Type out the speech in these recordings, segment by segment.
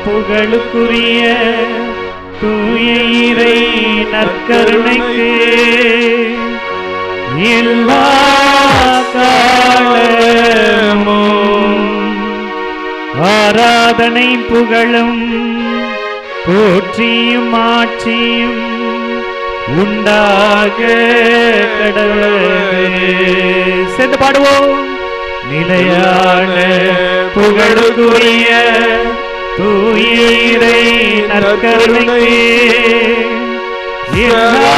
புகழுக்குரிய தூய இறை நற்கருணைக்கு எல்லா காலமும் ஆராதனை புகழும் போற்றியும் ஆட்சியும் உண்டாக கடவுளே சேர்ந்து பாடுவோம் நிலையான புகழுக்குரிய தூயிரை நற்கருணைக்கு எல்லா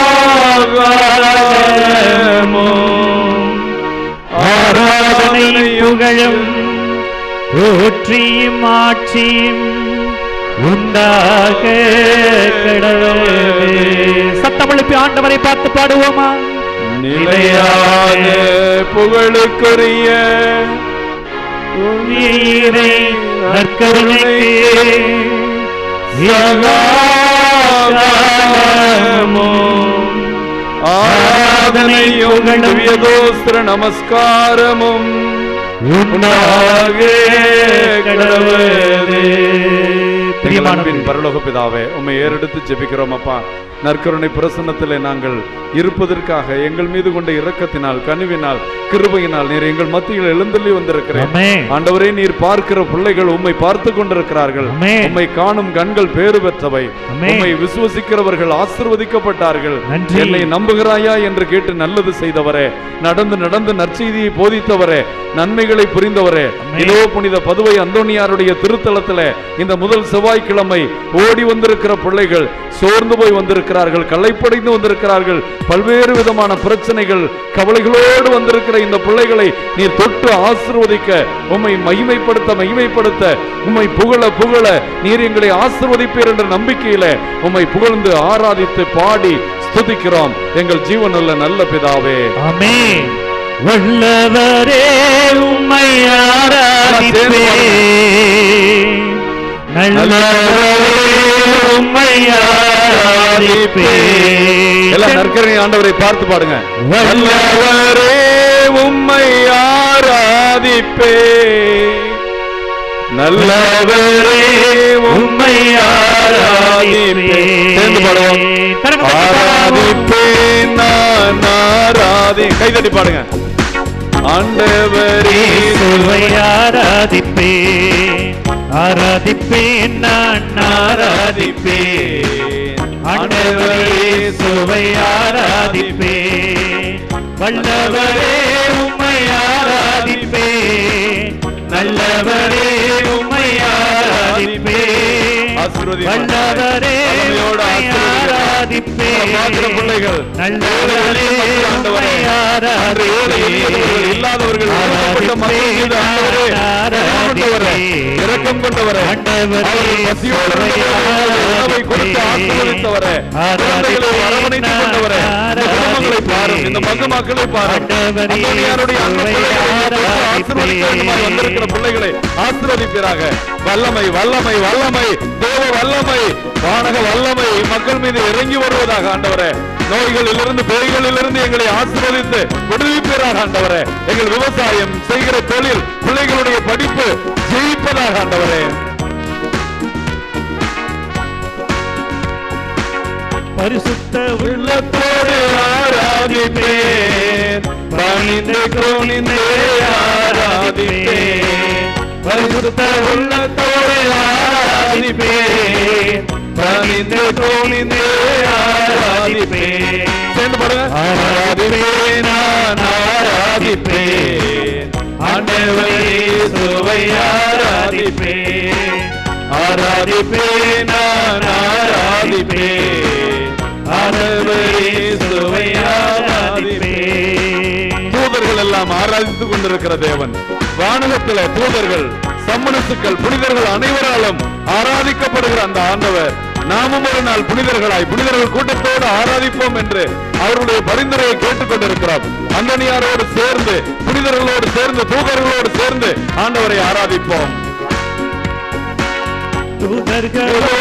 காலமும் ஆராதனை புகழும் போற்றியும் ஆட்சியும் உண்டாக கடவுளே சத்தம் எழுப்பி ஆண்டவரை பார்த்து பாடுவோமா நிலையான புகழுக்குரிய உயிரை நற்கருணைக்கு எல்லா காலமும் ஆராதனையும் திவ்யதோஸ்திர நமஸ்காரமும் உண்டாக கடவுளே எங்கள் பிரியமான அன்பின் பரலோக பிதாவே உம்மை ஏறெடுத்து ஜெபிக்கிறோம் அப்பா நற்கருணை பிரசன்னத்திலே நாங்கள் இருப்பதற்காக எங்கள் மீது கொண்ட இரக்கத்தினால் கனிவினால் கிருபையினால் நீர் எங்கள் மத்தியில் எழுந்தள்ளி வந்திருக்கிறேன் ஆமென். ஆண்டவரே நீர் பார்க்கிற பிள்ளைகள் உம்மை பார்த்து கொண்டிருக்கிறார்கள் ஆமென். உம்மை காணும் கண்கள் பேறு பெற்றவை ஆமென். உம்மை விசுவசிக்கிறவர்கள் ஆசிர்வதிக்கப்பட்டார்கள் நன்றி. என்னை நம்புகிறாயா என்று கேட்டு நல்லது செய்தவரே நடந்து நடந்து நற்செய்தியை போதித்தவரே நன்மைகளை புரிந்தவரே ஆமென். இதோ புனித பதுவை அந்தோணியாருடைய திருத்தலத்திலே இந்த முதல் செவ்வாய்க்கிழமை ஓடி வந்திருக்கிற பிள்ளைகள் சோர்ந்து போய் வந்திருக்கிறார்கள் களைப்படைந்து வந்திருக்கிறார்கள் பல்வேறு விதமான பிரச்சனைகள் கவலைகளோடு வந்திருக்கிற இந்த பிள்ளைகளை நீர் தொட்டு ஆசிர்வதிக்க உம்மை மகிமைப்படுத்த மகிமைப்படுத்த உம்மை புகழ புகழ நீர் எங்களை ஆசிர்வதிப்பீர் என்ற நம்பிக்கையில உம்மை புகழ்ந்து ஆராதித்து பாடி ஸ்துதிக்கிறோம் எங்கள் ஜீவனுள்ள நல்ல பிதாவே ஆமென் வல்லவரே உம்மை ஆராதிப்பே நல்லவரே உம்மை ஆராதிப்பே எல்லாம் நற்கரணை ஆண்டவரை பார்த்து பாடுங்க வல்லவரே உம்மை ஆராதிப்பே நல்லவரே உம்மை ஆராதிப்பே சேர்ந்து பாடுவோம் ஆராதிப்பேன் நான் ஆராதி கைதட்டி பாடுங்க ஆண்டவரே இயேசுவை ஆராதிப்பேன் ஆராதிப்பேன் நான் ஆராதிப்பேன் ஆண்டவரே இயேசுவை ஆராதிப்பேன் வல்லவரே உம்மை ஆராதிப்பேன் நல்லவரே உம்மை ஆராதிப்பேன் ஆசீர்வதிப்பார். வல்லவரே தலைமையோடு உம்மை ஆசீர்வதிப்பார். ஆராதிப்பேன் பார்க்கிற பிள்ளைகள் நல்லவரே ஆண்டவரே, உம்மை அன்று ஏழை எளியவர்கள், இல்லாதவர்கள் ஒடுக்கப்பட்ட மக்கள் மீது ஆண்டவரே, இரக்கம் கொண்டவரே, இரக்கம் கொண்டவரே அவர்கள் பசியோடு இருந்தவர்களுக்கு உணவை கொடுத்து ஆசீர்வதித்தவரே குழந்தைகளை அரவணைத்துக் கொண்டவரே இந்த குடும்பங்களை பாரும் இந்த மக மக்களை பாரும் அந்தோனியாருடைய அன்பு பிள்ளைகளை தொட்டு ஆசீர்வதிக்க வேண்டுமாய் வந்திருக்கிற பிள்ளைகளை ஆசீர்வதிப்பீராக வல்லமை வல்லமை வல்லமை தேவ வல்லமை வானக வல்லமை மக்கள் மீது இறங்கி வருவதாக ஆண்டவரே நோய்களிலிருந்து பேய்களிலிருந்து எங்களை ஆசீர்வதித்து விடுவிப்பீராக ஆண்டவரே எங்கள் விவசாயம் செய்கிற தொழில் பிள்ளைகளுடைய படிப்பு ஜெயிப்பதாக ஆண்டவரே பரிசுத்த உள்ளத்தோடு ஆராதிப்பேன் பணிந்து குனிந்து ஆராதிப்பேன் பரிசுத்த உள்ளத்தோடு ஆராதிப்பேன் பணிந்து குனிந்து ஆராதிப்பேன் சேர்ந்து பாருங்க ஆராதிப்பேன் நான் ஆராதிப்பேன் ஆண்டவரே சுவை ஆராதிப்பேன் ஆராதிப்பேன் நான் ஆராதிப்பேன் ஆண்டவரே சுவை ஆராதிப்பேன் தூதர்கள் எல்லாம் ஆராதித்துக் கொண்டிருக்கிற தேவன் வானகத்தில தூதர்கள் சம்மனசுக்கள் புனிதர்கள் அனைவராலும் ஆராதிக்கப்படுகிற அந்த ஆண்டவர் நாமும் ஒரு நாள் புனிதர்களாய் புனிதர்கள் கூட்டத்தோடு ஆராதிப்போம் என்று அவருடைய பரிந்துரையை கேட்டுக்கொண்டிருக்கிறோம் அந்தனியாரோடு சேர்ந்து புனிதர்களோடு சேர்ந்து தூதர்களோடு சேர்ந்து ஆண்டவரை ஆராதிப்போம் தூதர்களோடு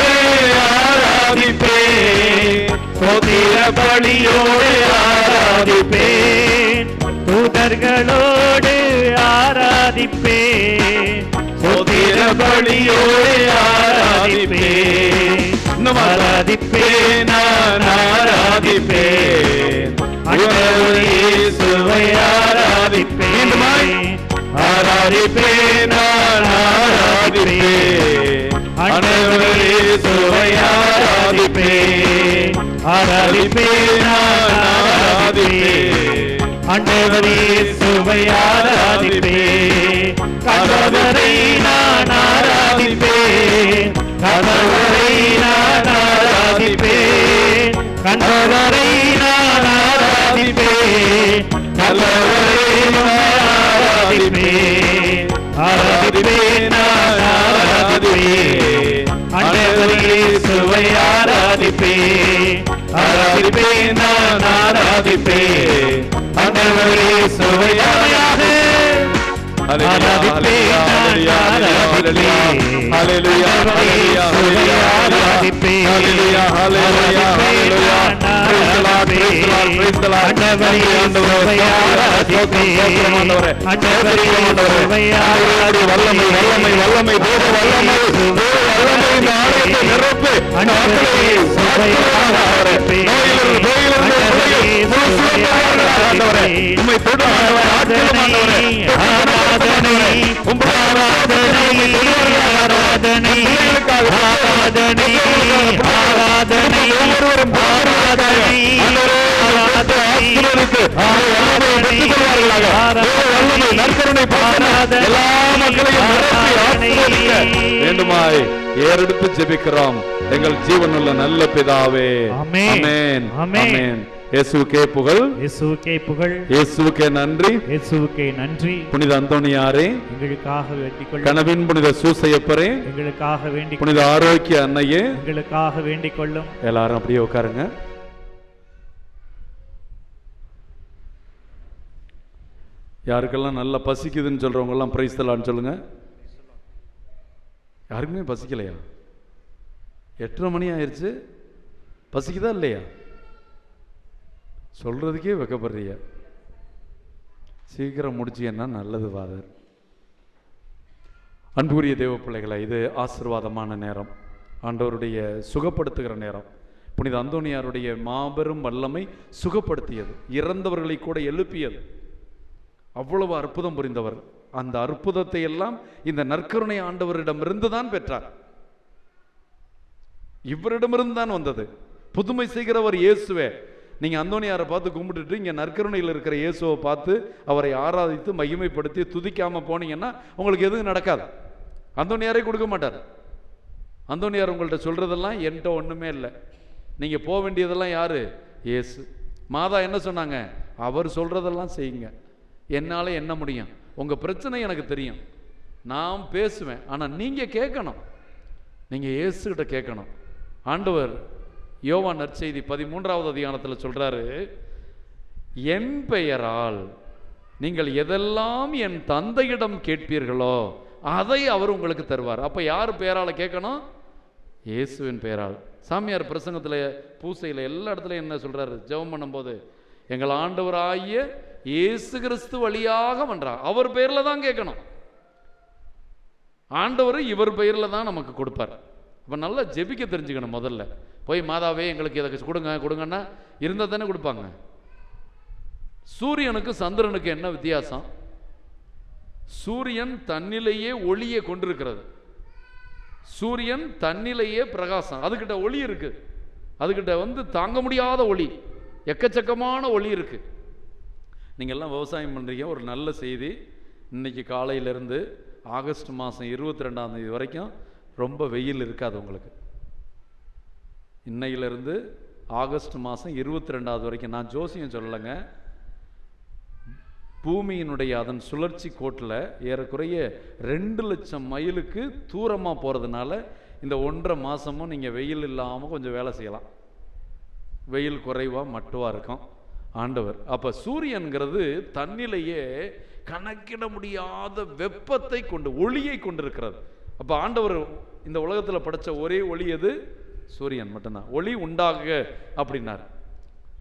ஆராதிப்பேன் சோதிர பலியோடு ஆராதிப்பேன் தூதர்களோடு ஆராதிப்பேன் சோதிர பலியோடு ஆராதிப்பேன் இன்னும் ஆராதிப்பேன் நான் ஆராதிப்பேன் உணவு இயேசுவை ஆராதிப்பேன் மீண்டுமாய் ஆராதிப்பேன் நான் ஆராதிப்பேன் ஆண்டவர் இயேசுவை ஆராதிப்பேன் ஆராதிப்பேன் நான் ஆராதிப்பேன் ஆண்டவரே சுவை ஆராதிப்பேன் கண்டவரை நான் ஆராதிப்பேன் கண்டவரை நான் ஆராதிப்பேன் கண்டவரை நான் ஆராதிப்பேன் கண்டவரை ஆராதிப்பேன் ஆராதிப்பேன் நான் ஆராதிப்பேன் ஆண்டவரே சுவை ஆராதிப்பேன் ஆராதிப்பேன் நான் ஆராதிப்பேன் ஆண்டவரே சுவை ஆராதிப்பேன் வல்லமை வல்லமை வல்லமை தேவ வல்லமை தேவ வல்லமை இந்த ஆலயத்தை நிரப்பு நோயிலிருந்து நோயிலிருந்து முழு சுகமானவரே, ஆண்டவரே உம்மை தொடு ஆண்டவரே ஆட்களும் ஆண்டவரே ஆராதனை ஆராதனை ஆராதனை ஆராதனை ஆராதனை ஒவ்வொருவரும் ஆராதனை எல்லா மக்களையும் நிரப்பி ஆசீர்வதிக்க வேண்டுமாய் ஏறெடுத்து ஜெபிக்கிறோம் எங்கள் ஜீவனுள்ள நல்ல பிதாவே ஆமென். ஆமென் ஆமென். ஆமென் இயேசுவுக்கே புகழ் இயேசுவுக்கே புகழ் இயேசுவுக்கே நன்றி இயேசுவுக்கே நன்றி புனித அந்தோணியாரே எங்களுக்காக வேண்டிக் கொள்ளும் கனவின் புனித சூசையப்பரே எங்களுக்காக வேண்டிக் புனித ஆரோக்கிய அன்னையே எங்களுக்காக வேண்டிக் கொள்ளும் எல்லாரும் அப்படியே உட்காருங்க யாருக்கெல்லாம் நல்லா பசிக்குதுன்னு சொல்றவங்க எல்லாம் பிரைஸ் தலான்னு சொல்லுங்க யாருக்குமே பசிக்கலையா எட்டரை மணி ஆயிருச்சு பசிக்குதா இல்லையா சொல்றதுக்கே வெக்கப்படுறிய சீக்கிரம் முடிச்சீங்கன்னா நல்லது ஃபாதர் அன்புக்குரிய தேவ பிள்ளைகளை இது ஆசீர்வாதமான நேரம் ஆண்டவருடைய சுகப்படுத்துகிற நேரம் புனித அந்தோனியாருடைய மாபெரும் வல்லமை சுகப்படுத்தியது இறந்தவர்களை கூட எழுப்பியது அவ்வளவு அற்புதம் புரிந்தவர் அந்த அற்புதத்தை எல்லாம் இந்த நற்கருணை ஆண்டவரிடமிருந்து தான் பெற்றார் இவரிடமிருந்து தான் வந்தது புதுமை செய்கிறவர் இயேசுவே நீங்க அந்தோனியாரை பார்த்து கும்பிட்டுட்டு இங்க நற்கருணையில் இருக்கிற இயேசுவை பார்த்து அவரை ஆராதித்து மகிமைப்படுத்தி துதிக்காம போனீங்கன்னா உங்களுக்கு எதுவும் நடக்காது அந்தோனியாரே கொடுக்க மாட்டார் அந்தோனியார் உங்கள்ட்ட சொல்றதெல்லாம் என்கிட்ட ஒண்ணுமே இல்லை நீங்க போக வேண்டியதெல்லாம் யாரு இயேசு மாதா என்ன சொன்னாங்க அவர் சொல்றதெல்லாம் செய்யுங்க என்னால என்ன முடியும் உங்க பிரச்சனை எனக்கு தெரியும் நான் பேசுவேன் ஆனா நீங்க கேட்கணும் நீங்க இயேசுகிட்ட கேட்கணும் ஆண்டவர் யோவான் நற்செய்தி பதிமூன்றாவது அதிகாரத்தில் சொல்றாரு என் பெயரால் நீங்கள் எதெல்லாம் என் தந்தையிடம் கேட்பீர்களோ அதை அவர் உங்களுக்கு தருவார் அப்ப யார் பெயரால கேட்கணும் இயேசுவின் பெயரால் சாமியார் பிரசங்கத்துல பூசையில எல்லா இடத்துலயும் என்ன சொல்றாரு ஜெபம் பண்ணும்போது எங்கள் ஆண்டவராகிய இயேசு கிறிஸ்து வழியாக பண்றார் அவர் பெயர்ல தான் கேட்கணும் ஆண்டவர் இவர் பெயரில் தான் நமக்கு கொடுப்பார் அப்போ நல்லா ஜெபிக்க தெரிஞ்சுக்கணும் முதல்ல போய் மாதாவே எங்களுக்கு இதை கொடுங்க கொடுங்கன்னா இருந்தால் தானே கொடுப்பாங்க சூரியனுக்கு சந்திரனுக்கு என்ன வித்தியாசம் சூரியன் தன்னிலேயே ஒளியை கொண்டிருக்கிறது சூரியன் தன்னிலேயே பிரகாசம் அதுகிட்ட ஒளி இருக்கு அதுகிட்ட வந்து தாங்க முடியாத ஒளி எக்கச்சக்கமான ஒளி இருக்கு நீங்க எல்லாம் விவசாயம் பண்றீங்க ஒரு நல்ல செய்தி இன்னைக்கு காலையிலேருந்து ஆகஸ்ட் மாதம் இருபத்தி ரெண்டாம் தேதி வரைக்கும் ரொம்ப வெயில் இருக்காது உங்களுக்கு இன்னையிலிருந்து ஆகஸ்ட் மாதம் இருபத்தி ரெண்டாவது வரைக்கும் நான் ஜோசியம் சொல்லலைங்க பூமியினுடைய அதன் சுழற்சி கோட்டில் ஏறக்குறைய ரெண்டு லட்சம் மைலுக்கு தூரமாக போகிறதுனால இந்த ஒன்றரை மாதமும் நீங்கள் வெயில் இல்லாமல் கொஞ்சம் வேலை செய்யலாம் வெயில் குறைவாக மட்டுவாக இருக்கும் ஆண்டவர் அப்போ சூரியன்கிறது தன்னிலேயே கணக்கிட முடியாத வெப்பத்தை கொண்டு ஒளியை கொண்டிருக்கிறது அப்போ ஆண்டவர் இந்த உலகத்தில் படைச்ச ஒரே ஒளி எது சூரியன் மட்டும்தான் ஒளி உண்டாக அப்படின்னார்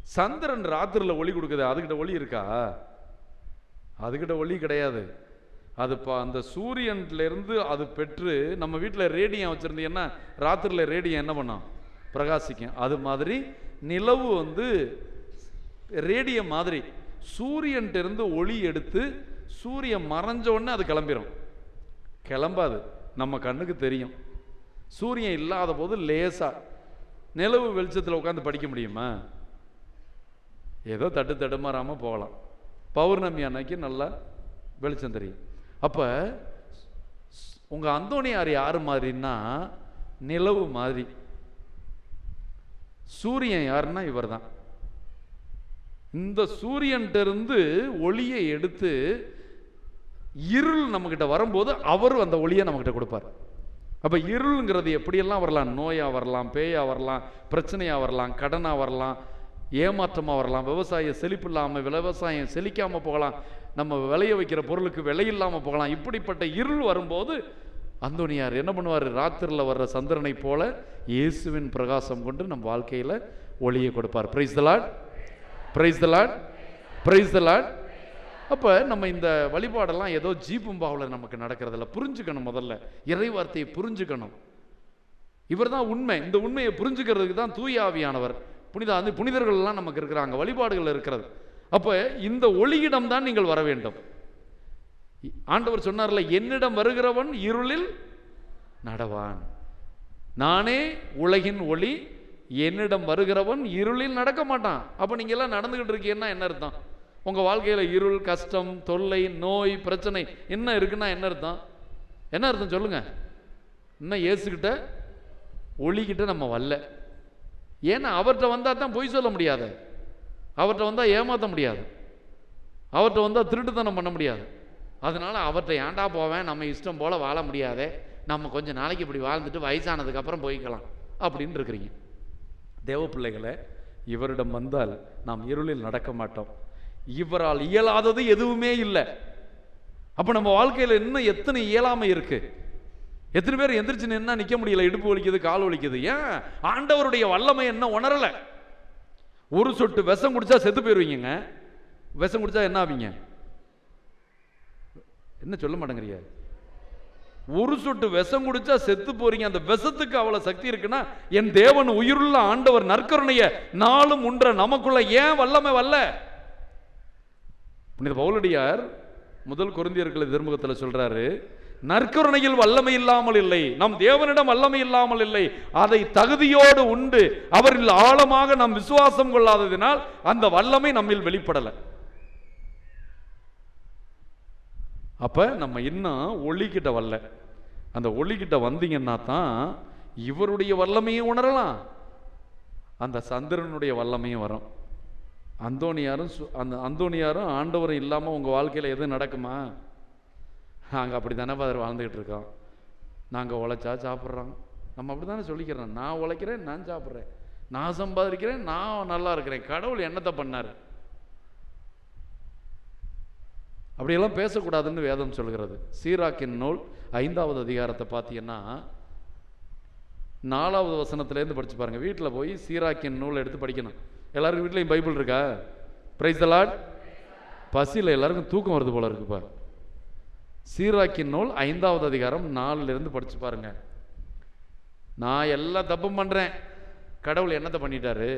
சந்திரன் ராத்திரியில் ஒளி கொடுக்குது அதுகிட்ட ஒளி இருக்கா அதுகிட்ட ஒளி கிடையாது அது ப அந்த சூரியன்ல இருந்து அது பெற்று நம்ம வீட்டில் ரேடியம் வச்சுருந்தீங்கன்னா ராத்திரியில் ரேடியம் என்ன பண்ணும் பிரகாசிக்கும் அது மாதிரி நிலவு வந்து ரேடியம் மாதிரி சூரியன்ட்ட இருந்து ஒளி எடுத்து சூரியன் மறைஞ்ச உடனே அது கிளம்பிரும் கிளம்பாது நம்ம கண்ணுக்கு தெரியும் சூரியன் இல்லாத போது லேசா நிலவு வெளிச்சத்தில் உட்காந்து படிக்க முடியுமா ஏதோ தட்டு தடுமாறாம போகலாம் பௌர்ணமி அன்னைக்கு நல்லா வெளிச்சம் தெரியும் அப்போ உங்க அந்தோணியார் யார் மாதிரின்னா நிலவு மாதிரி சூரியன் யாருன்னா இவர்தான் இந்த சூரியன்ட்ட இருந்து ஒளியை எடுத்து இருள் நம்மக்கிட்ட வரும்போது அவர் அந்த ஒளியை நம்மக்கிட்ட கொடுப்பார் அப்போ இருளுங்கிறது எப்படியெல்லாம் வரலாம் நோயாக வரலாம் பேயா வரலாம் பிரச்சனையாக வரலாம் கடனாக வரலாம் ஏமாற்றமாக வரலாம் விவசாயம் செழிப்பு இல்லாமல் விவசாயம் செழிக்காமல் போகலாம் நம்ம விளைய வைக்கிற பொருளுக்கு விலை இல்லாமல் போகலாம் இப்படிப்பட்ட இருள் வரும்போது அந்தோனியார் என்ன பண்ணுவார் ராத்திரியில் வர்ற சந்திரனை போல இயேசுவின் பிரகாசம் கொண்டு நம் வாழ்க்கையில் ஒளியை கொடுப்பார் praise the Lord praise the Lord praise the Lord அப்போ நம்ம இந்த வழிபாடெல்லாம் ஏதோ ஜீபும்பாவில் நமக்கு நடக்கிறதில்ல புரிஞ்சுக்கணும் முதல்ல இறை வார்த்தையை புரிஞ்சுக்கணும் இவர் தான் உண்மை இந்த உண்மையை புரிஞ்சுக்கிறதுக்கு தான் தூய ஆவியானவர் புனித அந்த புனிதர்கள் எல்லாம் நமக்கு இருக்கிறாங்க வழிபாடுகள் இருக்கிறது அப்போ இந்த ஒளியிடம் தான் நீங்கள் வர வேண்டும் ஆண்டவர் சொன்னார்ல என்னிடம் வருகிறவன் இருளில் நடவான் நானே உலகின் ஒளி என்னிடம் வருகிறவன் இருளில் நடக்க மாட்டான் அப்போ நீங்க எல்லாம் நடந்துகிட்டு இருக்கீங்கன்னா என்ன அர்த்தம் உங்க வாழ்க்கையில இருள் கஷ்டம் தொல்லை நோய் பிரச்சனை என்ன இருக்குன்னா என்ன அர்த்தம் என்ன அர்த்தம் சொல்லுங்க இன்னும் இயேசுகிட்ட ஒளிக்கிட்ட நம்ம வரல ஏன்னா அவர்கிட்ட வந்தால் தான் பொய் சொல்ல முடியாது அவர்கிட்ட வந்தால் ஏமாற்ற முடியாது அவர்கிட்ட வந்தால் திருட்டுத்தனம் பண்ண முடியாது அதனால அவர்கிட்ட ஏன்டா போவேன் நம்ம இஷ்டம் போல வாழ முடியாதே நம்ம கொஞ்ச நாளைக்கு இப்படி வாழ்ந்துட்டு வயசானதுக்கு அப்புறம் போய்க்கலாம் அப்படின்னு இருக்கிறீங்க தேவ பிள்ளைகளே இவரிடம் வந்தால் நாம் இருளில் நடக்க மாட்டோம் இவரால் இயலாதது எதுவுமே இல்லை அப்ப நம்ம வாழ்க்கையில இன்னும் எத்தனை இயலாமை இருக்கு எத்தனை பேர் எந்திரிச்சு நின்னா நிக்க முடியல இடுப்பு வலிக்குது கால் வலிக்குது ஏன் ஆண்டவருடைய வல்லமை என்ன உணரல ஒரு சொட்டு விஷம் குடிச்சா செத்து போயிருவீங்க விஷம் குடிச்சா என்ன ஆவீங்க என்ன சொல்ல மாட்டேங்கிறீங்க ஒரு சொட்டு விஷம் குடிச்சா செத்து போறீங்க அந்த விஷத்துக்கு அவ்வளவு சக்தி இருக்குன்னா என் தேவன் உயிருள்ள ஆண்டவர் நற்கருணைய நாளும் உன்ற நமக்குள்ள ஏன் வல்லமை வல்ல புனித பவுலடியார் முதல் குருந்தியர்கள் திருமுகத்தில் சொல்றாரு நற்கருணையில் வல்லமை இல்லாமல் இல்லை நம் தேவனிடம் வல்லமை இல்லாமல் இல்லை அதை தகுதியோடு உண்டு அவரில் ஆழமாக நாம் விசுவாசம் கொள்ளாததினால் அந்த வல்லமை நம்மில் வெளிப்படலை அப்ப நம்ம இன்னும் ஒளிக்கிட்ட வரல அந்த ஒளிக்கிட்ட வந்தீங்கன்னா தான் இவருடைய வல்லமையும் உணரலாம் அந்த சந்திரனுடைய வல்லமையும் வரும் அந்தோணியாரும் சு- அந்த அந்தோணியாரும் ஆண்டவரும் இல்லாமல் உங்கள் வாழ்க்கையில் எதுவும் நடக்குமா நாங்கள் அப்படி தானே பாதர் வாழ்ந்துக்கிட்டு இருக்கோம் நாங்கள் உழைச்சா சாப்பிட்றோம் நம்ம அப்படி தானே சொல்லிக்கிறோம் நான் உழைக்கிறேன் நான் சாப்பிட்றேன் நான் சம்பாதிக்கிறேன் நான் நல்லா இருக்கிறேன் கடவுள் என்னத்தை பண்ணார் அப்படியெல்லாம் பேசக்கூடாதுன்னு வேதம் சொல்கிறது சீராக்கின் நூல் ஐந்தாவது அதிகாரத்தை பார்த்தீங்கன்னா நாலாவது வசனத்துலேருந்து படிச்சு பாருங்க வீட்டில் போய் சீராக்கின் நூல் எடுத்து படிக்கணும் எல்லாருக்கும் வீட்லையும் பைபிள் இருக்கா பிரைஸ் தலாட் பசியில் எல்லாருக்கும் தூக்கம் வருது போல இருக்குப்பா சீராக்கின் நூல் ஐந்தாவது அதிகாரம் நாலுல இருந்து படிச்சு பாருங்க நான் எல்லாம் தப்பும் பண்றேன் கடவுள் என்னத்தை பண்ணிட்டாரு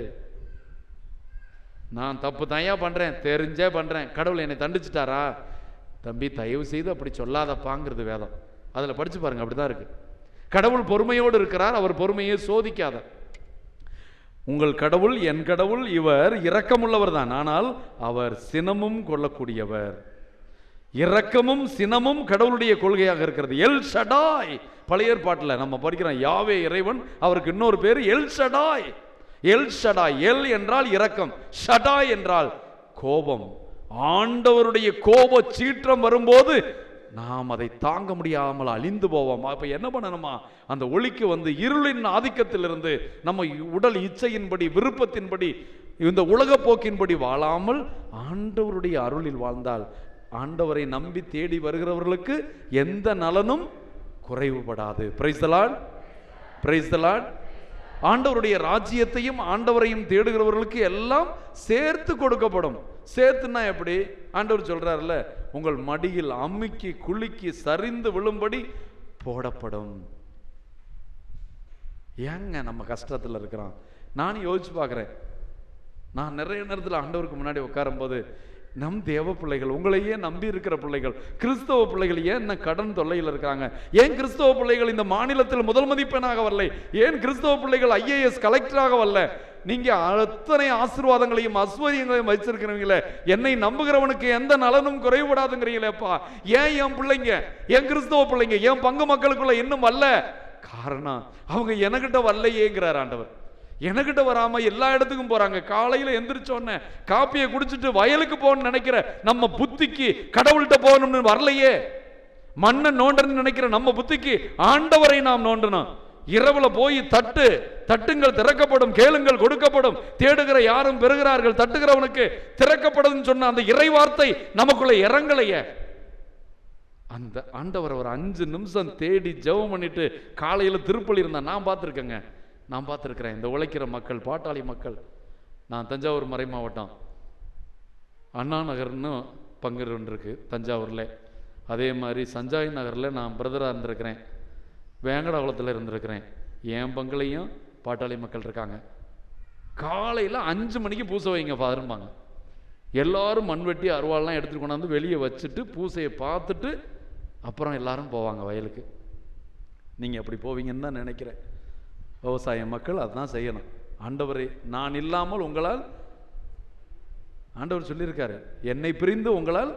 நான் தப்பு தயா பண்றேன் தெரிஞ்சே பண்றேன் கடவுள் என்னை தண்டிச்சிட்டாரா தம்பி தயவு செய்து அப்படி சொல்லாதப்பாங்கிறது வேதம் அதுல படிச்சு பாருங்க அப்படிதான் இருக்கு கடவுள் பொறுமையோடு இருக்கிறார் அவர் பொறுமையை சோதிக்காத உங்கள் கடவுள் என் கடவுள் இவர் இரக்கமுள்ளவர் தான் ஆனால் அவர் சினமும் கொள்ளக்கூடியவர் இரக்கமும் சினமும் கடவுளுடைய கொள்கையாக இருக்கிறது எல் ஷடாய் பழைய ஏற்பாட்டில் நம்ம படிக்கிறோம் யாவே இறைவன் அவருக்கு இன்னொரு பேர் El Shaddai El Shaddai El என்றால் இரக்கம் ஷடாய் என்றால் கோபம் ஆண்டவருடைய கோப சீற்றம் வரும்போது நாம் அதை தாங்க முடியாமல் அழிந்து போவோம் அப்ப என்ன பண்ணணுமா அந்த ஒளிக்கு வந்து இருளின் ஆதிக்கத்திலிருந்து நம்ம உடல் இச்சையின்படி விருப்பத்தின்படி இந்த உலக போக்கின்படி வாழாமல் ஆண்டவருடைய அருளில் வாழ்ந்தால் ஆண்டவரை நம்பி தேடி வருகிறவர்களுக்கு எந்த நலனும் குறைவுபடாது பிரைஸ் தலாட் பிரைஸ் தலாட் ஆண்டவருடைய ராஜ்யத்தையும் ஆண்டவரையும் தேடுகிறவர்களுக்கு எல்லாம் சேர்த்து கொடுக்கப்படும் சேர்த்துன்னா எப்படி ஆண்டவர் சொல்றாருல்ல உங்கள் மடியில் அமுக்கி குலுக்கி சரிந்து விழும்படி போடப்படும் ஏங்க நம்ம கஷ்டத்தில் இருக்கிறோம் நான் யோசிச்சு பார்க்குறேன் நான் நிறைய நேரத்தில் ஆண்டவருக்கு முன்னாடி உட்காரும்போது நம் தேவ பிள்ளைகள் உங்களையே நம்பி இருக்கிற பிள்ளைகள் கிறிஸ்தவ பிள்ளைகள் ஏன் என்ன கடன் தொல்லையில் இருக்காங்க ஏன் கிறிஸ்தவ பிள்ளைகள் இந்த மாநிலத்தில் முதல் மதிப்பெண்ணாக வரல ஏன் கிறிஸ்தவ பிள்ளைகள் ஐஏஎஸ் கலெக்டராக வரல நீங்க அத்தனை ஆசீர்வாதங்களையும் ஐஸ்வர்யங்களையும் வச்சிருக்கிறவங்களே என்னை நம்புகிறவனுக்கு எந்த நலனும் குறைபடாதுங்கிறீங்களேப்பா ஏன் என் பிள்ளைங்க என் கிறிஸ்தவ பிள்ளைங்க என் பங்கு மக்களுக்குள்ள இன்னும் வரல காரணம் அவங்க எனக்கிட்ட வரலையேங்கிறார் ஆண்டவர் எனக்கிட்ட வராம எல்லா இடத்துக்கும் போறாங்க காலையில எந்திரிச்ச உடனே காப்பியை குடிச்சிட்டு வயலுக்கு போகணும்னு நினைக்கிற நம்ம புத்திக்கு கடவுள்கிட்ட போகணும்னு வரலையே மண்ணை நோண்டன்னு நினைக்கிற நம்ம புத்திக்கு ஆண்டவரை நாம் நோண்டணும் இரவுல போய் தட்டு தட்டுங்கள் திறக்கப்படும் கேளுங்கள் கொடுக்கப்படும் தேடுகிற யாரும் பெறுகிறார்கள் தட்டுகிறவனுக்கு திறக்கப்படும் சொன்ன அந்த இறை வார்த்தை நமக்குள்ள இறங்கலையே அந்த ஆண்டவர் ஒரு அஞ்சு நிமிஷம் தேடி ஜெபம் பண்ணிட்டு காலையில திருப்பலி இருந்தா நான் பார்த்துருக்கேங்க நான் பார்த்துருக்கிறேன் இந்த உழைக்கிற மக்கள் பாட்டாளி மக்கள் நான் தஞ்சாவூர் மறை மாவட்டம் அண்ணா நகர்னு பங்கு ஒன்று இருக்கு தஞ்சாவூரில் அதே மாதிரி சஞ்சாய் நகரில் நான் பிரதராக இருந்திருக்கிறேன் வேங்கடகுளத்தில் இருந்திருக்கிறேன் என் பங்குலையும் பாட்டாளி மக்கள் இருக்காங்க காலையில் அஞ்சு மணிக்கு பூசை வைங்க ஃபாதரும்பாங்க எல்லாரும் மண்வெட்டி அருவாள்லாம் எடுத்துட்டு கொண்டாந்து வெளியே வச்சுட்டு பூசையை பார்த்துட்டு அப்புறம் எல்லாரும் போவாங்க வயலுக்கு நீங்கள் அப்படி போவீங்கன்னு தான் நினைக்கிறேன் விவசாய மக்கள் அதுதான் செய்யணும் ஆண்டவரே நான் இல்லாமல் உங்களால் ஆண்டவர் சொல்லியிருக்காரு என்னை பிரிந்து உங்களால்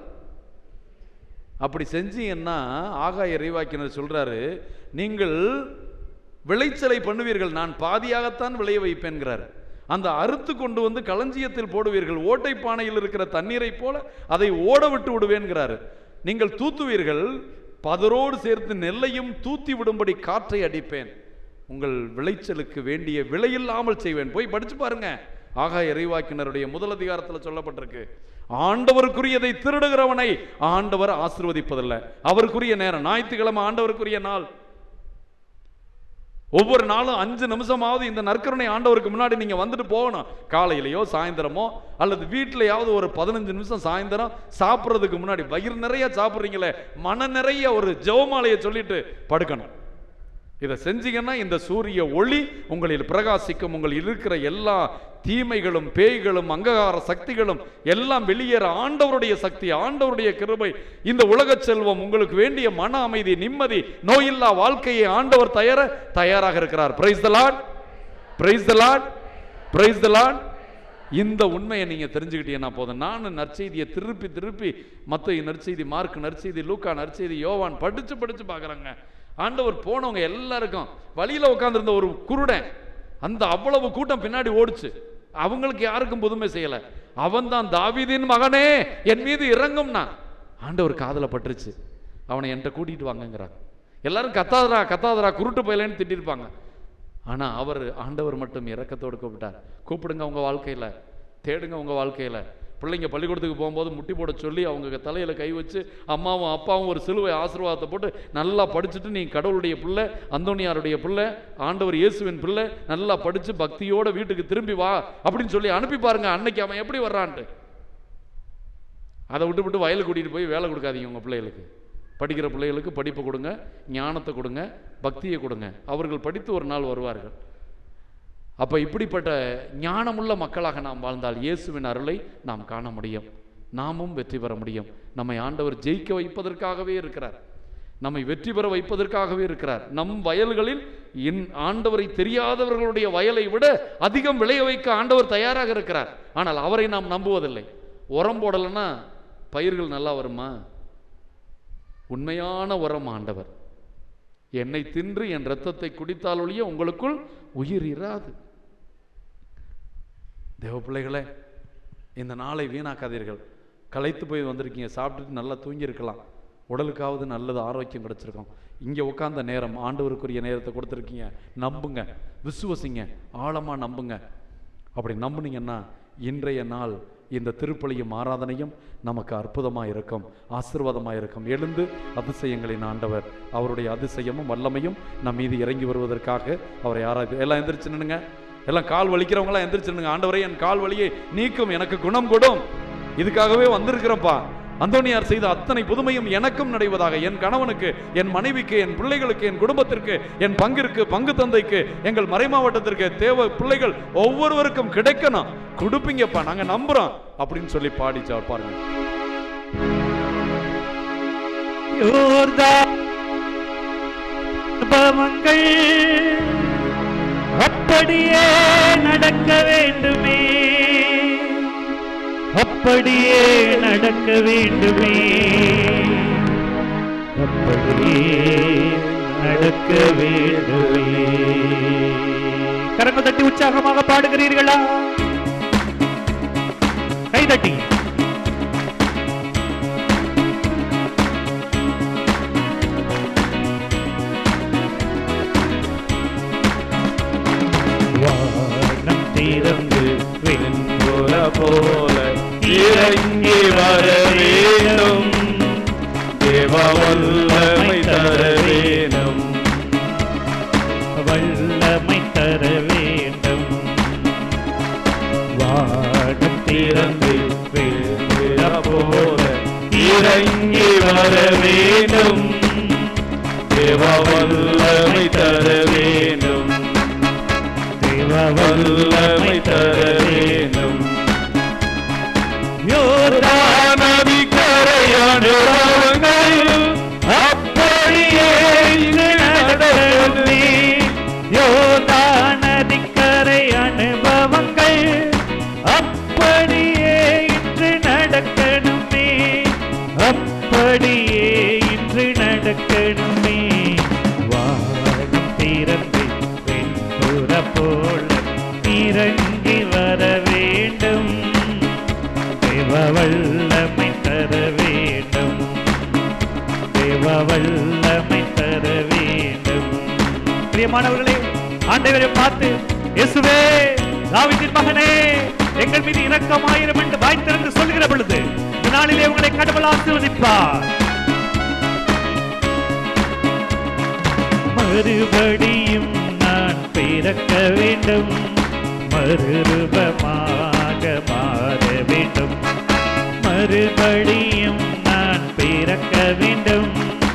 அப்படி செஞ்சீங்கன்னா ஆகாய இறைவாக்கினர் சொல்றாரு நீங்கள் விளைச்சலை பண்ணுவீர்கள் நான் பாதியாகத்தான் விளைய வைப்பேன்கிறார் அந்த அறுத்து கொண்டு வந்து களஞ்சியத்தில் போடுவீர்கள் ஓட்டை பானையில் இருக்கிற தண்ணீரை போல அதை ஓட விட்டு விடுவேன்கிறாரு நீங்கள் தூத்துவீர்கள் பதரோடு சேர்த்து நெல்லையும் தூத்தி விடும்படி காற்றை அடிப்பேன் உங்கள் விளைச்சலுக்கு வேண்டிய விலையில்லாமல் செய்வேன் போய் படிச்சு பாருங்க ஆகாய இறைவாக்கினருடைய முதல் அதிகாரத்தில் சொல்லப்பட்டிருக்கு ஆண்டவருக்குரியதை திருடுகிறவனை ஆண்டவர் ஆசிர்வதிப்பதில்லை அவருக்குரிய நேரம் ஞாயிற்றுக்கிழமை ஆண்டவருக்குரிய நாள் ஒவ்வொரு நாளும் அஞ்சு நிமிஷமாவது இந்த நற்கருணை ஆண்டவருக்கு முன்னாடி நீங்க வந்துட்டு போகணும் காலையிலயோ சாயந்தரமோ அல்லது வீட்டிலையாவது ஒரு பதினஞ்சு நிமிஷம் சாயந்தரம் சாப்பிட்றதுக்கு முன்னாடி வயிறு நிறைய சாப்பிட்றீங்களே மன நிறைய ஒரு ஜெவமாலையை சொல்லிட்டு படுக்கணும் இதை செஞ்சீங்கன்னா இந்த சூரிய ஒளி உங்களில் பிரகாசிக்கும் உங்களில் இருக்கிற எல்லா தீமைகளும் பேய்களும் அங்ககார சக்திகளும் எல்லாம் வெளியேற ஆண்டவருடைய சக்தி ஆண்டவருடைய கிருபை இந்த உலக செல்வம் உங்களுக்கு வேண்டிய மன அமைதி நிம்மதி நோயில்லா வாழ்க்கையை ஆண்டவர் தயார தயாராக இருக்கிறார் praise the Lord praise the Lord praise the Lord இந்த உண்மையை நீங்க தெரிஞ்சுக்கிட்டீங்கன்னா போதும் நான் நற்செய்தியை திருப்பி திருப்பி மத்த நற்செய்தி மார்க் நற்செய்தி லூக்கா நற்செய்தி யோவான் படிச்சு படிச்சு பார்க்கறாங்க ஆண்டவர் போனவங்க எல்லாருக்கும் வழியில உட்கார்ந்திருந்த ஒரு குருடன் அந்த அவ்வளவு கூட்டம் பின்னாடி ஓடுச்சு அவங்களுக்கு யாருக்கும் புதுமை செய்யல அவன் தான் தாவீதின் மகனே என் மீது இறங்கும்னா ஆண்டவர் காதுல பட்டுருச்சு அவனை என்கிட்ட கூட்டிட்டு வாங்கங்கிறார் எல்லாரும் கத்தாதரா கத்தாதரா குருட்டு போயலன்னு திட்டிருப்பாங்க ஆனா அவர் ஆண்டவர் மட்டும் இரக்கத்தோடு கூப்பிட்டார் கூப்பிடுங்க உங்க வாழ்க்கையில தேடுங்க உங்க வாழ்க்கையில பிள்ளைங்க பள்ளிக்கூடத்துக்கு போகும்போது முட்டி போட சொல்லி அவங்க தலையில கை வச்சு அம்மாவும் அப்பாவும் ஒரு சிலுவை ஆசீர்வாதத்தை போட்டு நல்லா படிச்சுட்டு நீ கடவுளுடைய பிள்ளை அந்தோனியாருடைய பிள்ளை ஆண்டவர் இயேசுவின் பிள்ளை நல்லா படிச்சு பக்தியோட வீட்டுக்கு திரும்பி வா அப்படின்னு சொல்லி அனுப்பி பாருங்க அன்னைக்கு அவன் எப்படி வர்றான்ட்டு அதை விட்டு விட்டு வயலுக்கு கூட்டிட்டு போய் வேலை கொடுக்காதீங்க உங்க பிள்ளைகளுக்கு படிக்கிற பிள்ளைகளுக்கு படிப்பு கொடுங்க ஞானத்தை கொடுங்க பக்தியை கொடுங்க அவர்கள் படித்து ஒரு நாள் வருவார்கள் அப்ப இப்படிப்பட்ட ஞானமுள்ள மக்களாக நாம் வாழ்ந்தால் இயேசுவின் அருளை நாம் காண முடியும் நாமும் வெற்றி பெற முடியும் நம்மை ஆண்டவர் ஜெயிக்க வைப்பதற்காகவே இருக்கிறார் நம்மை வெற்றி பெற வைப்பதற்காகவே இருக்கிறார் நம் வயல்களில் இன் ஆண்டவரை தெரியாதவர்களுடைய வயலை விட அதிகம் விளைய வைக்க ஆண்டவர் தயாராக இருக்கிறார் ஆனால் அவரை நாம் நம்புவதில்லை உரம் போடலைன்னா பயிர்கள் நல்லா வருமா உண்மையான உரம் ஆண்டவர் என்னை தின்று என் இரத்தத்தை குடித்தால் ஒழிய உங்களுக்குள் உயிர் இராது தேவ பிள்ளைகளே இந்த நாளை வீணாக்காதீர்கள் களைத்து போய் வந்திருக்கீங்க சாப்பிட்டுட்டு நல்லா தூங்கியிருக்கலாம் உடலுக்காவது நல்லது ஆரோக்கியம் கிடைச்சிருக்கும் இங்கே உட்கார்ந்த நேரம் ஆண்டவருக்குரிய நேரத்தை கொடுத்துருக்கீங்க நம்புங்க விசுவசிங்க ஆழமாக நம்புங்க அப்படி நம்புனீங்கன்னா இன்றைய நாள் இந்த திருப்பலியும் ஆராதனையும் நமக்கு அற்புதமாக இருக்கும் ஆசீர்வாதமாக இருக்கும் எழுந்து அதிசயங்களின் ஆண்டவர் அவருடைய அதிசயமும் வல்லமையும் நம் மீது இறங்கி வருவதற்காக அவரை ஆராய்ந்து எல்லாம் எந்திரிச்சு நின்னுங்க எல்லாம் கால் வலிக்கிறவங்களாம் எந்திரிச்சு நின்னுங்க ஆண்டவரே என் கால் வலியை நீக்கும் எனக்கு குணம் கொடும் இதுக்காகவே வந்திருக்கிறப்பா அந்தோனியார் செய்த அத்தனை புதுமையும் எனக்கும் நடைவதாக என் கணவனுக்கு என் மனைவிக்கு என் பிள்ளைகளுக்கு என் குடும்பத்திற்கு என் பங்கிற்கு பங்கு தந்தைக்கு எங்கள் மறைமாவட்டத்திற்கு தேவை பிள்ளைகள் ஒவ்வொருவருக்கும் கிடைக்கணும் கொடுப்பீங்கப்பா நாங்க நம்புறோம் அப்படின்னு சொல்லி பாடிச்சார் பாருங்க யோர்தான் அனுபவங்கள் அப்படியே நடக்க வேண்டுமே அப்படியே நடக்க வேண்டுமே அப்படியே நடக்க வேண்டுமே கரங்கள் தட்டி உற்சாகமாக பாடுகிறீர்களா கை தட்டி வானம் திறந்து போல போல இறங்கி வர வேண்டும் தேவ வல்லமை தர வேண்டும் வல்லமை தர வேண்டும் வானம் திறந்து தேவ போல இறங்கி வர வேண்டும் தேவ வல்லமை தர வேண்டும் தேவ வல்லமை தர வேண்டும் யோர்தான் நதி கரையாடுவார்கள் அப்படியே இங்கு நடக்கணுமே. யோர்தான் நதிக்கரை அனுபவங்கள் அப்படியே இன்று நடக்கணுமே அப்படியே இன்று நடக்கணுமே வானம் திறந்து வெண்புற போல இறங்கி வர வேண்டும் தேவ வல்லமை தர வேண்டும் தேவ வல்லமை தர வேண்டும் பிரியமானவர்களே ஆண்டவரை பார்த்து இயேசுவே தாவீதின் மகனே எங்கள் மீது இரக்கமாயிரம் என்று வாய் திறந்து சொல்லுகிற பொழுது இந்த நாளிலே உங்களை கடவுள் ஆசீர்வதிப்பார் மறுபடியும் நான் பிறக்க வேண்டும் மறுரூபமாக மாற வேண்டும் மறுபடியும் நான் பிறக்க வேண்டும்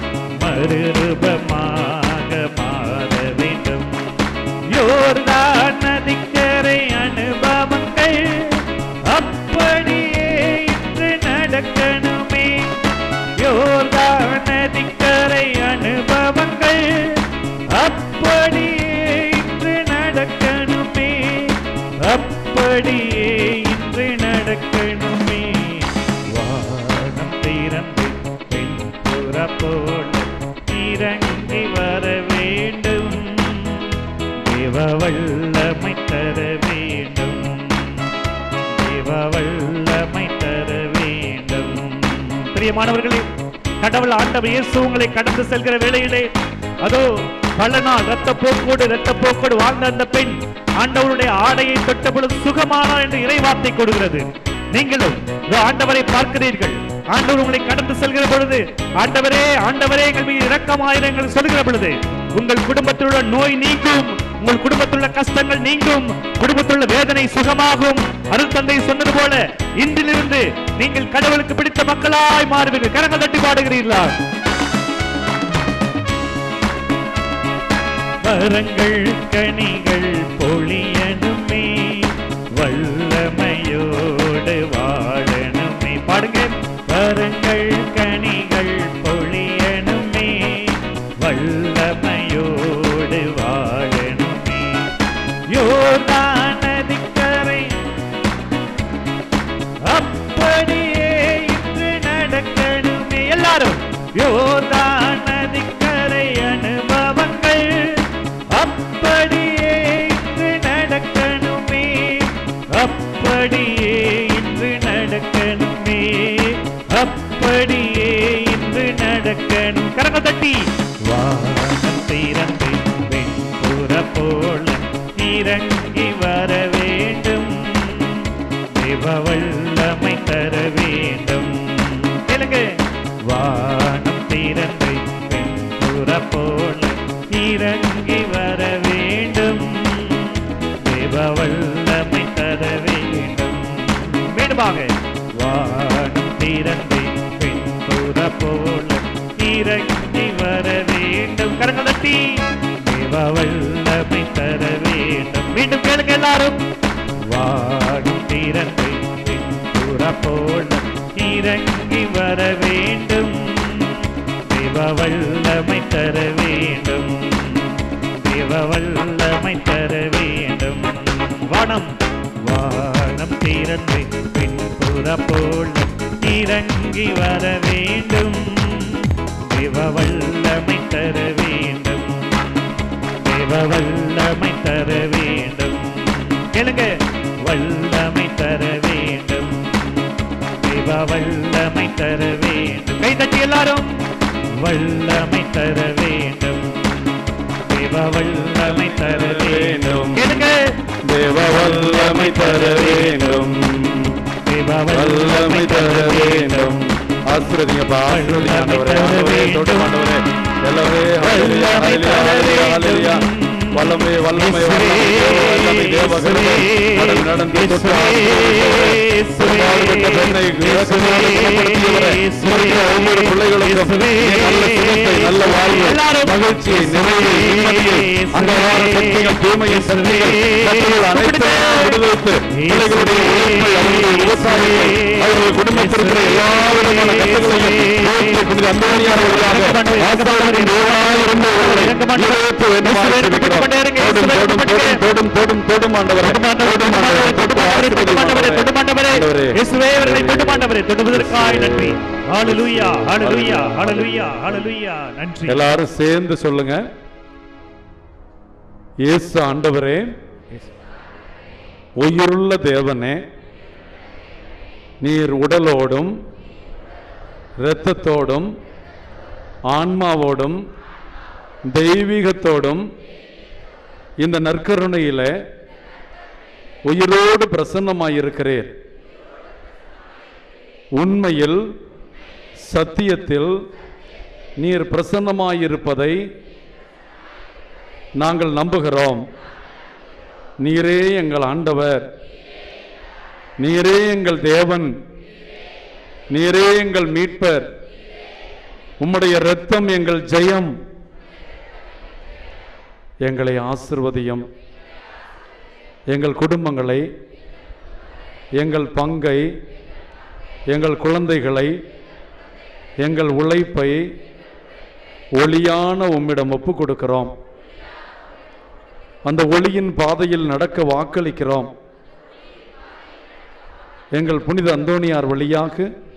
மறுரூபமாக மாற வேண்டும் யோர்தான் நதிக்கரை அனுபவங்கள் அப்படியே இன்று நடக்கணுமே யோர்தான் நதிக்கரை அனுபவங்கள் அப்படியே இன்று நடக்கணுமே அப்படியே இன்று நடக்கணுமே வானம் திறந்து பின்புற போல இறங்கி வர வேண்டும் தேவ வல்லமை தர வேண்டும் தேவ வல்லமை தர வேண்டும் பிரியமானவர்களே கடவுள் ஆண்டவர் இயேசு உங்களை கடந்து செல்கிற வேளையிலே அதோ பல நாள் ரத்த போக்கோடு ரத்த போக்கோடு வாழ்ந்த அந்த பெண் ஆண்டவருடைய ஆடையை தொட்ட பொழுது சுகமானார் என்று இறைவார்த்தை கொடுக்கிறது நீங்களும் இதோ ஆண்டவரை பார்க்கிறீர்கள் ஆண்டவர் உங்களை கடந்து செல்கிற பொழுது ஆண்டவரே ஆண்டவரே எங்கள் மீது இரக்கமாயிரங்கள் சொல்கிற பொழுது உங்கள் குடும்பத்தில் உள்ள நோய் நீங்கும் உங்கள் குடும்பத்தில் உள்ள கஷ்டங்கள் நீங்கும் குடும்பத்தில் உள்ள வேதனை சுகமாகும் அருள் தந்தை சொன்னது போல இன்றிலிருந்து நீங்கள் கடவுளுக்கு பிடித்த மக்களாய் மாறுவீர்கள் கரங்கள் தட்டி பாடுகிறீர்களா வரங்கள் கனிகள் பொழியணுமே வல்லமையோடு வாழணுமே பாடுங்க வரங்கள் கனிகள் பொழியணுமே வல்லமையோடு வாழணுமே யோர்தான் நதிக்கரை அப்படியே இன்று நடக்கணுமே எல்லாரும் யோர்தான் நதிக்கரை அனுபவங்கள் அப்படியே இன்று நடக்கணுமே அப்படியே இன்று நடக்கணுமே அப்படியே இன்று நடக்கணும் கரங்க தட்டி வானம் திறந்து வெண்புற போல இறங்கி வர வேண்டும் தேவ வல்லமை தர வேண்டும் கேளுங்க வானம் திறந்து வெண்புற போல இறங்கி வர வேண்டும் தேவ வல்லமை தர வேண்டும் மீண்டுமாக வானம் திறந்து வல்லமை தர வேண்டும் மீண்டும் கேளுங்க எல்லாரும் வாடும் திறந்து பின்புற போல இறங்கி வர வேண்டும் தேவ வல்லமை தர வேண்டும் தேவ வல்லமை தர வேண்டும் வானம் வானம் திறந்து பின்புற போல இறங்கி வர வேண்டும் தேவ வல்லமை தர வேண்டும் தேவ வல்லமை தர வேண்டும் கேளுங்க வல்லமை தர வேண்டும் தேவ வல்லமை தர வேண்டும் கை தட்டி எல்லாரும் வல்லமை தர வேண்டும் தேவ வல்லமை தர வேண்டும் கேளுங்க தேவ வல்லமை தர வேண்டும் தேவ வல்லமை தர வேண்டும் ஆசீர்வதிங்கப்பா ஆசீர்வதிங்க ஆண்டவரே ஆண்டவரே தொட்டு ஆண்டவரே எல்லாமே ஹalleluya ஹalleluya ஹalleluya வல்லமை வல்லமை வல்லமை தேவகரமே கடல் நடந்து தொட்டு ஆசீர்வதித்த பெண்ணை இறக்கமாக குணப்படுத்தியவரே இருக்கிற ஒவ்வொரு பிள்ளைகளுக்கும் நீ நல்ல சுகத்தை நல்ல வாழ்வு மகிழ்ச்சியை நிறைவை நிம்மதியை அங்கவார சக்திகள் தூய்மையை சக்திகள் கட்டுகள் அனைத்தையும் விடுவித்து பிள்ளைகளுடைய உழைப்பை அவர்களுடைய விவசாயத்தை அவர்கள் குடும்பத்தில் இருக்கிற எல்லா விதமான கட்டுகளையும் நோக்கி புனித அந்தோனியார் வழியாக ஆசாரின் தேவனாய் இருந்து அவர்களை நிறைவேற்ற வேண்டுமாறு ஜெபிக்கிறோம். தொடும், தொடும், தொடும், தொடும், தொடும், தொடும் ஆண்டவரே. தொடும் ஆண்டவரே. தொட்டு ஆசீர்வதியும் ஆண்டவரே. ஆண்டவரே. இயேசுவே அவர்களை தொட்டுமாண்டவரே தொடுவதற்காய் நன்றி ஹalleluya ஹalleluya ஹalleluya ஹalleluya நன்றி எல்லாரும் சேர்ந்து சொல்லுங்க இயேசு ஆண்டவரே உயிருள்ள தேவனே நீர் உடலோடும் இரத்தத்தோடும் ஆன்மாவோடும் தெய்வீகத்தோடும் இந்த நற்கருணையில உயிரோடு பிரசன்னமாயிருக்கிறீர் உண்மையில் சத்தியத்தில் நீர் பிரசன்னமாயிருப்பதை நாங்கள் நம்புகிறோம் நீரே எங்கள் ஆண்டவர் நீரே எங்கள் தேவன் நீரே எங்கள் மீட்பர் உம்முடைய இரத்தம் எங்கள் ஜெயம் எங்களை ஆசிர்வதியும் எங்கள் குடும்பங்களை எங்கள் பங்கை எங்கள் குழந்தைகளை எங்கள் உழைப்பை ஒளியான உம்மிடம் ஒப்பு கொடுக்கிறோம் அந்த ஒளியின் பாதையில் நடக்க வாக்களிக்கிறோம் எங்கள் புனித அந்தோணியார் வழியாக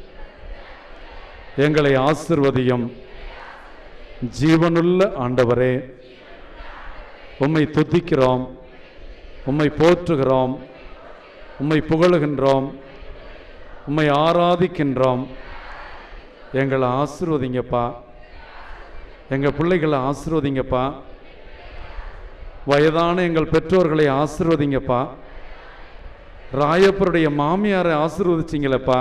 எங்களை ஆசிர்வதியும் ஜீவனுள்ள ஆண்டவரே உம்மை துதிக்கிறோம் உம்மை போற்றுகிறோம் உம்மை புகழுகின்றோம் உம்மை ஆராதிக்கின்றோம் எங்களை ஆசிர்வதிங்கப்பா எங்கள் பிள்ளைகளை ஆசிர்வதிங்கப்பா வயதான எங்கள் பெற்றோர்களை ஆசிர்வதிங்கப்பா ராயப்பருடைய மாமியாரை ஆசிர்வதிச்சிங்களப்பா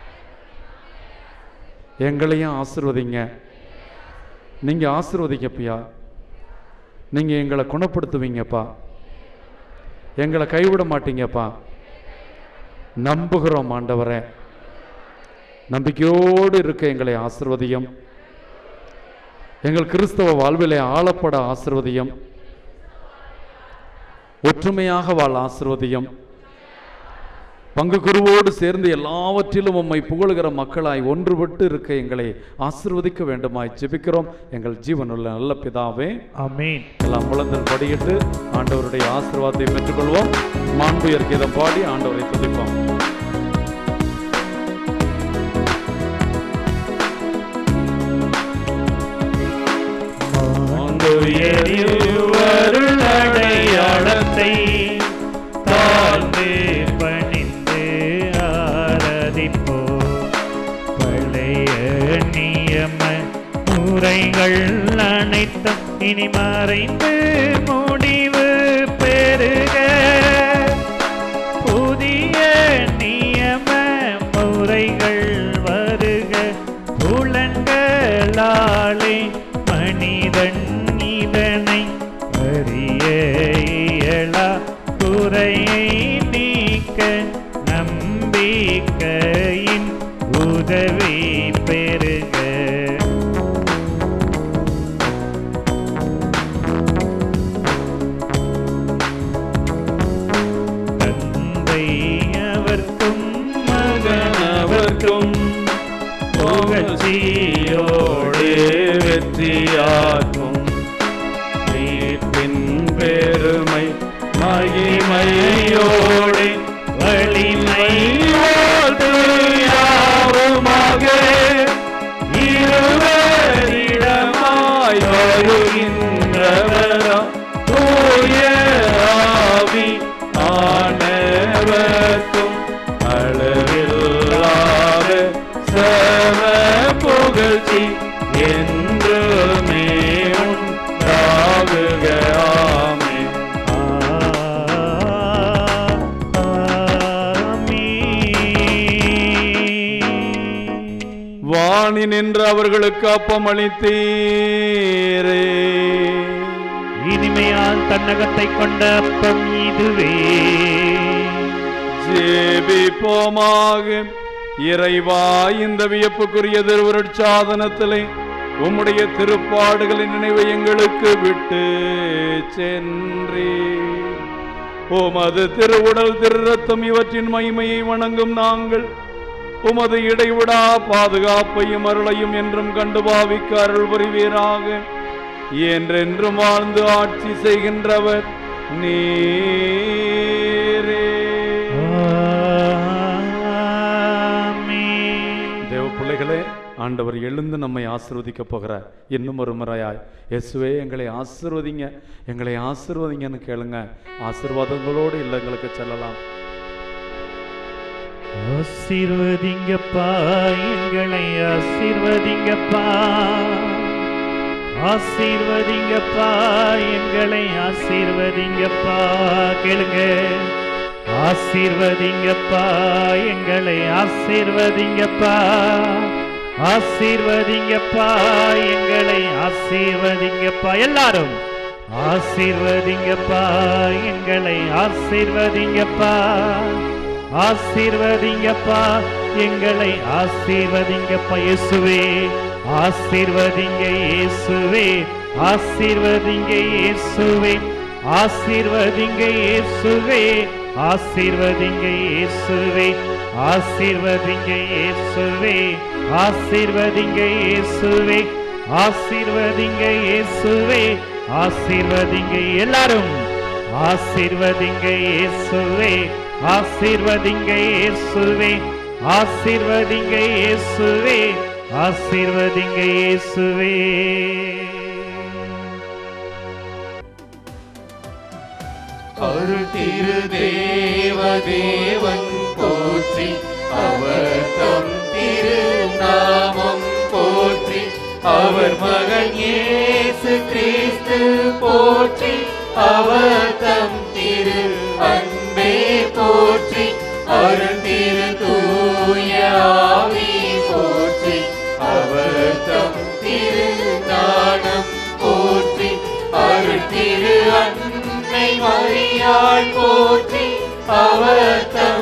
எங்களையும் ஆசிர்வதிங்க நீங்க ஆசிர்வதிங்கப்பா நீங்க எங்களை குணப்படுத்துவீங்கப்பா எங்களை கைவிட மாட்டீங்கப்பா நம்புகிறோம் ஆண்டவரே நம்பிக்கையோடு இருக்க எங்களை ஆசிர்வதியும் எங்கள் கிறிஸ்தவ வாழ்விலே ஆளப்பட ஆசிர்வதியும் ஒற்றுமையாக வாழ ஆசிர்வதியும் பங்கு குருவோடு சேர்ந்து எல்லாவற்றிலும் உம்மை புகழுகிற மக்களாய் ஒன்றுபட்டு இருக்க எங்களை ஆசிர்வதிக்க வேண்டுமாய் ஜெபிக்கிறோம் எங்கள் ஜீவனுள்ள நல்ல பிதாவே ஆமென் எல்லாம் முழந்தல் படியிட்டு ஆண்டவருடைய ஆசீர்வாதத்தை பெற்றுக்கொள்வோம் மாண்புயர் கீதம் பாடி ஆண்டவரை துதிப்போம் அருளடையாளத்தை தாழ்ந்து பணிந்து ஆராதிப்போ பழைய நியம முறைகள் அனைத்தும் இனி மறைந்து முடிவு பெறுக புதிய நியம முறைகள் வருக புலன்களாலே மனிதன் இதனை அறிய இயலா குறையை நீக்க நம்பிக்கையின் உதவி பெறுக மீட்பின் பெருமை மகிமையோடு வலிமை வாழ்த்து யாவுமாக இருவரிடமாய் வருகின்றவரா தூய ஆவி ஆனவர்க்கும் அளவில்லாத சம புகழ்ச்சி என்றுமே உண்டாகுக ஆமென். ஆமென். வாணி நின்று அவர்களுக்கு அப்பமளித்தீரே இனிமையால் தன்னகத்தை கொண்ட அப்பம் இதுவே ஜெபிப்போமாக இறைவா இந்த வியப்புக்குரிய திருவருட்சாதனத்திலே உம்முடைய திருப்பாடுகளின் நினைவை எங்களுக்கு விட்டு சென்றே உமது திருவுடல் திரு ரத்தம் இவற்றின் மகிமையை வணங்கும் நாங்கள் உமது இடைவிடா பாதுகாப்பையும் அருளையும் என்றும் கண்டு பாவிக்க அருள் புரிவீராக என்றென்றும் வாழ்ந்து ஆட்சி செய்கின்றவர் நீரே ஆமென். தேவ பிள்ளைகளே ஆண்டவர் எழுந்து நம்மை ஆசிர்வதிக்க போகிறார் இன்னும் ஒரு முறையாய் இயேசுவே எங்களை ஆசிர்வதிங்க எங்களை ஆசிர்வதிங்கன்னு கேளுங்க ஆசிர்வாதங்களோடு இல்லங்களுக்கு செல்லலாம் ஆசீர்வதிங்கப்பா எங்களை ஆசீர்வதிங்கப்பா ஆசீர்வதிங்கப்பா எங்களை ஆசீர்வதிங்கப்பா கேளுங்க ஆசீர்வதிங்கப்பா எங்களை ஆசீர்வதிங்கப்பா ஆசீர்வதிங்கப்பா எங்களை ஆசீர்வதிங்கப்பா எல்லாரும் ஆசீர்வதிங்கப்பா எங்களை ஆசீர்வதிங்கப்பா ஆசீர்வதிங்கப்பா எங்களை ஆசீர்வதிங்கப்பா இயேசுவே ஆசீர்வதிங்க இயேசுவே ஆசீர்வதிங்க இயேசுவே ஆசீர்வதிங்க இயேசுவே ஆசீர்வதிங்க இயேசுவே ஆசீர்வதிங்க இயேசுவே ஆசீர்வதிங்க இயேசுவே ஆசீர்வதிங்க இயேசுவே ஆசீர்வதிங்க எல்லாரும் ஆசீர்வதிங்க இயேசுவே ஆசீர்வதிங்க இயேசுவே ஆசீர்வதிங்க இயேசுவே ஆசீர்வதிங்க இயேசுவே அருள் திரு தேவ தேவன் போற்றி அவர் தம் திரு நாமம் போற்றி அவர் மகன் இயேசு கிறிஸ்து போற்றி அவர் தம் திரு அன்பே போற்றி அருள் திரு தூய ஆவி போற்றி அவர் தம் திரு ஞானம் போற்றி அருள் திரு அன்னை மரியாள் போற்றி அவர் தம்